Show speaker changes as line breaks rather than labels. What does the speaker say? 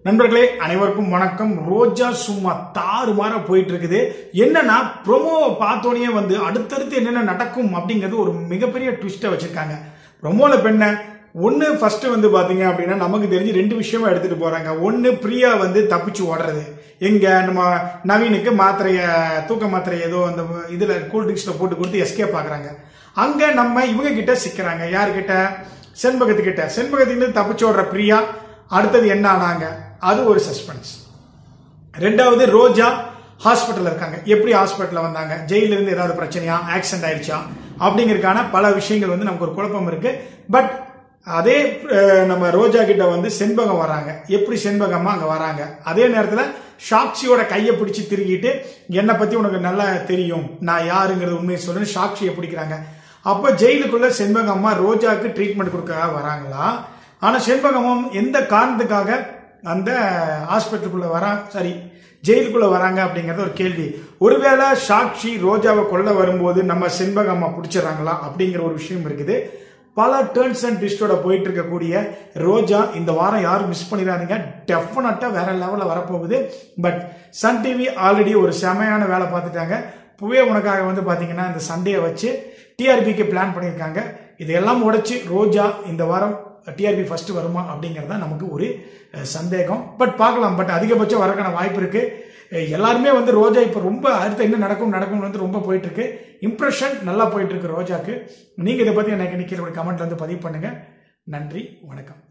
நண்பர்களே அனைவருக்கும் வணக்கம் ரோஜா சும்மா தாறுமாறா போயிட்டு இருக்குது என்னன்னா ப்ரொமோவை பார்த்தோன்னே வந்து அடுத்தடுத்து என்னென்ன நடக்கும் அப்படிங்கிறது ஒரு மிகப்பெரிய ட்விஸ்ட்டை வச்சிருக்காங்க ப்ரொமோல பெண்ண ஒன்று ஃபர்ஸ்ட் வந்து பார்த்தீங்க அப்படின்னா நமக்கு தெரிஞ்சு ரெண்டு விஷயமா எடுத்துட்டு போறாங்க ஒன்று பிரியா வந்து தப்பிச்சு ஓடுறது எங்க நம்ம நவீனுக்கு மாத்திரைய தூக்க மாத்திரை ஏதோ அந்த இதுல கூல் ட்ரிங்க்ஸ்ல போட்டு கொடுத்து எஸ்கேப் ஆகுறாங்க அங்க நம்ம இவங்க கிட்ட சிக்கிறாங்க யார்கிட்ட செண்பகத்துக்கிட்ட செண்பகத்துக்கிட்ட தப்பிச்சு ஓடுற பிரியா அடுத்தது என்ன ஆனாங்க அது ஒரு சஸ்பென்ஸ் ரெண்டாவது ரோஜா ஹாஸ்பிட்டல் இருக்காங்க எப்படி ஹாஸ்பிட்டல்ல வந்தாங்க ஜெயில இருந்து ஏதாவது பிரச்சனையா ஆக்சிடென்ட் ஆயிடுச்சா அப்படிங்கறதுக்கான பல விஷயங்கள் வந்து நமக்கு ஒரு குழப்பம் இருக்கு பட் அதே அஹ், நம்ம ரோஜா கிட்ட வந்து செண்பகம் வராங்க எப்படி செண்பகமா அங்க வராங்க அதே நேரத்துல சாக்ஷியோட கையை பிடிச்சு திருகிட்டு என்னை பத்தி உனக்கு நல்லா தெரியும் நான் யாருங்கிறது உண்மையை சொல்றேன் சாக்ஷியை பிடிக்கிறாங்க அப்ப ஜெயிலுக்குள்ள செண்பகம்மா ரோஜாக்கு ட்ரீட்மெண்ட் கொடுக்க வராங்களா ஆனா செண்பகமும் எந்த காரணத்துக்காக அந்த ஹாஸ்பிட்டலுக்குள்ள வரா சரி ஜெயிலுக்குள்ள வராங்க அப்படிங்கறது ஒரு கேள்வி ஒருவேளை சாட்சி ரோஜாவை கொல்ல வரும்போது நம்ம செண்பகம்மா பிடிச்சிடறாங்களா அப்படிங்கிற ஒரு விஷயம் இருக்குது பல டேர்ன்ஸ் அண்ட் ட்விஸ்டோட போயிட்டு இருக்கக்கூடிய ரோஜா இந்த வாரம் யாரும் மிஸ் பண்ணிடாதீங்க டெஃபினட்டா வேற லெவல்ல வரப்போகுது பட் சன் டிவி ஆல்ரெடி ஒரு செமையான வேலை பார்த்துட்டாங்க புவே உனக்காக வந்து பாத்தீங்கன்னா இந்த சண்டையை வச்சு டிஆர்பிக்கு பிளான் பண்ணியிருக்காங்க இதையெல்லாம் உடைச்சு ரோஜா இந்த வாரம் டிஆர்பி ஃபர்ஸ்ட் வருமா அப்படிங்கிறது தான் நமக்கு ஒரு அஹ், சந்தேகம் பட் பார்க்கலாம் பட் அதிகபட்சம் வரக்கான வாய்ப்பு இருக்கு அஹ், எல்லாருமே வந்து ரோஜா இப்போ ரொம்ப அடுத்து என்ன நடக்கும் நடக்கும் வந்து ரொம்ப போயிட்டு இருக்கு இம்ப்ரெஷன் நல்லா போயிட்டு இருக்கு ரோஜாக்கு நீங்க இதை பத்தி எனக்கு நிக்கிற ஒரு கமெண்ட்ல வந்து பதிவு பண்ணுங்க நன்றி வணக்கம்